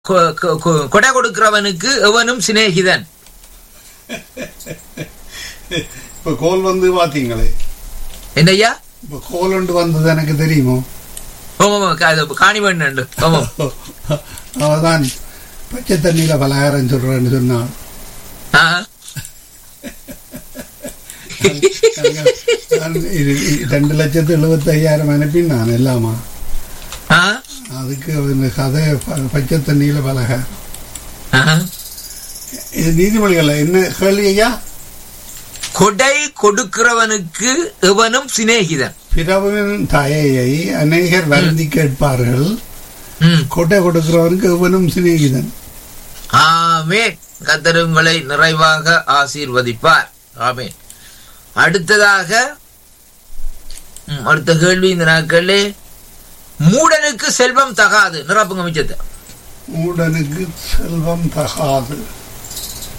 கொ- கொ- கொ- கொடை கொடுக்கிறவனுக்கு எவனும் சிநேகிதன் இப்ப கோல் வந்து பாத்தீங்களே என்னய்யா இப்ப கோல் ஒன்று வந்தது எனக்கு தெரியுமோ ஓமோ காணிவண்ணு ஓமோ அவதான் பச்சை தண்ணியில பலகாரம் சொல்றேன்னு சொன்னான் ஆ நான் இது ரெண்டு லட்சத்து எழுபத்தி ஐயாயிரம் அனுப்பினான் எல்லாமா ஆ அதுக்கு இந்த கதை ப- பச்சை தண்ணியில பலகாரம் ஆ. இது நீதிமொழிகள் என்ன கேள்வி ஐயா கொடை கொடுக்கிறவனுக்கு எவனும் சிநேகிதன் பிறவின் தாயையை அநேகர் வருந்தி கேட்பார்கள் ம். கொட்டை கொடுக்கிறவனுக்கு எவனும் சிநேகிதன் ஆமே கர்த்தர் உங்களை நிறைவாக ஆசீர்வதிப்பார் ஆமென் அடுத்ததாக ம், அடுத்த கேள்வி இந்த நாட்களே மூடனுக்கு செல்வம் தகாது நிரப்புங்க மிச்சத்தை மூடனுக்கு செல்வம் தகாது